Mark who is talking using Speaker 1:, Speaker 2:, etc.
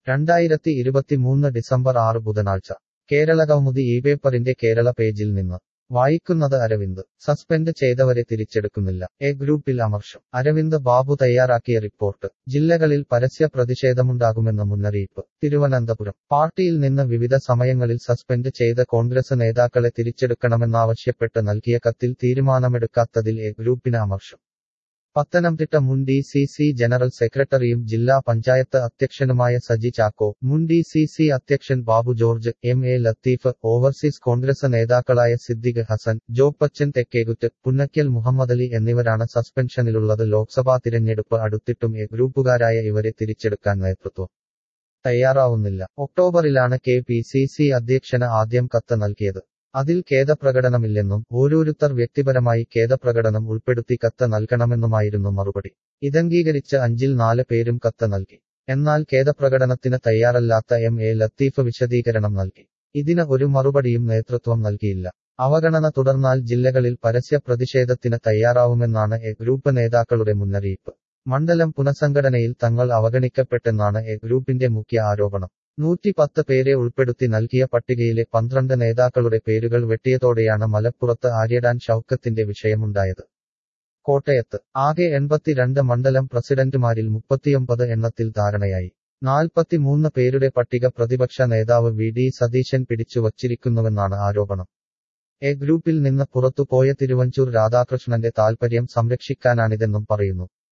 Speaker 1: രണ്ടായിരത്തി ഇരുപത്തിമൂന്ന് ഡിസംബർ ആറ് ബുധനാഴ്ച കേരള കൗമുദി ഈ പേപ്പറിന്റെ കേരള പേജിൽ നിന്ന് വായിക്കുന്നത് അരവിന്ദ് സസ്പെൻഡ് ചെയ്തവരെ തിരിച്ചെടുക്കുന്നില്ല എ ഗ്രൂപ്പിൽ അമർഷം അരവിന്ദ് ബാബു തയ്യാറാക്കിയ റിപ്പോർട്ട് ജില്ലകളിൽ പരസ്യ പ്രതിഷേധമുണ്ടാകുമെന്ന് മുന്നറിയിപ്പ് തിരുവനന്തപുരം പാർട്ടിയിൽ നിന്ന് വിവിധ സമയങ്ങളിൽ സസ്പെൻഡ് ചെയ്ത കോൺഗ്രസ് നേതാക്കളെ തിരിച്ചെടുക്കണമെന്നാവശ്യപ്പെട്ട് നൽകിയ കത്തിൽ തീരുമാനമെടുക്കാത്തതിൽ എ ഗ്രൂപ്പിന് അമർഷം പത്തനംതിട്ട മുൻ ഡി സി സി ജനറൽ സെക്രട്ടറിയും ജില്ലാ പഞ്ചായത്ത് അധ്യക്ഷനുമായ സജി ചാക്കോ മുൻ ഡി സി സി അധ്യക്ഷൻ Babu George M A Latheef overseas Congress നേതാക്കളായ സിദ്ദിഖ് ഹസൻ ജോപ്പച്ചൻ തെക്കേകുറ്റ് പുന്നയ്ക്കൽ മുഹമ്മദലി എന്നിവരാണ് സസ്പെൻഷനിലുള്ളത് ലോക്സഭാ തിരഞ്ഞെടുപ്പ് അടുത്തിട്ടും എ ഗ്രൂപ്പുകാരായ ഇവരെ തിരിച്ചെടുക്കാൻ നേതൃത്വം തയ്യാറാവുന്നില്ല ഒക്ടോബറിലാണ് കെ പി സി സി അധ്യക്ഷന് ആദ്യം കത്ത് നൽകിയത് അതിൽ ഖേദപ്രകടനമില്ലെന്നും ഓരോരുത്തർ വ്യക്തിപരമായി ഖേദപ്രകടനം ഉൾപ്പെടുത്തി കത്ത് നൽകണമെന്നുമായിരുന്നു മറുപടി ഇതംഗീകരിച്ച് അഞ്ചിൽ നാല് പേരും കത്ത് നൽകി എന്നാൽ ഖേദപ്രകടനത്തിന് തയ്യാറല്ലാത്ത എം എ ലത്തീഫ് വിശദീകരണം നൽകി ഇതിന് ഒരു മറുപടിയും നേതൃത്വം നൽകിയില്ല അവഗണന തുടർന്നാൽ ജില്ലകളിൽ പരസ്യ പ്രതിഷേധത്തിന് തയ്യാറാവുമെന്നാണ് എ ഗ്രൂപ്പ് നേതാക്കളുടെ മുന്നറിയിപ്പ് മണ്ഡലം പുനഃസംഘടനയിൽ തങ്ങൾ അവഗണിക്കപ്പെട്ടെന്നാണ് എ ഗ്രൂപ്പിന്റെ മുഖ്യ ആരോപണം നൂറ്റി പത്ത് പേരെ ഉൾപ്പെടുത്തി നൽകിയ പട്ടികയിലെ പന്ത്രണ്ട് നേതാക്കളുടെ പേരുകൾ വെട്ടിയതോടെയാണ് മലപ്പുറത്ത് ആര്യടാൻ ഷൌക്കത്തിന്റെ വിഷയമുണ്ടായത് കോട്ടയത്ത് ആകെ എൺപത്തിരണ്ട് മണ്ഡലം പ്രസിഡന്റുമാരിൽ മുപ്പത്തിയൊമ്പത് എണ്ണത്തിൽ ധാരണയായി നാൽപ്പത്തിമൂന്ന് പേരുടെ പട്ടിക പ്രതിപക്ഷ നേതാവ് വി ഡി സതീശൻ പിടിച്ചു വച്ചിരിക്കുന്നുവെന്നാണ് ആരോപണം എ ഗ്രൂപ്പിൽ നിന്ന് പുറത്തുപോയ തിരുവഞ്ചൂർ രാധാകൃഷ്ണന്റെ താൽപര്യം സംരക്ഷിക്കാനാണിതെന്നും പറയുന്നു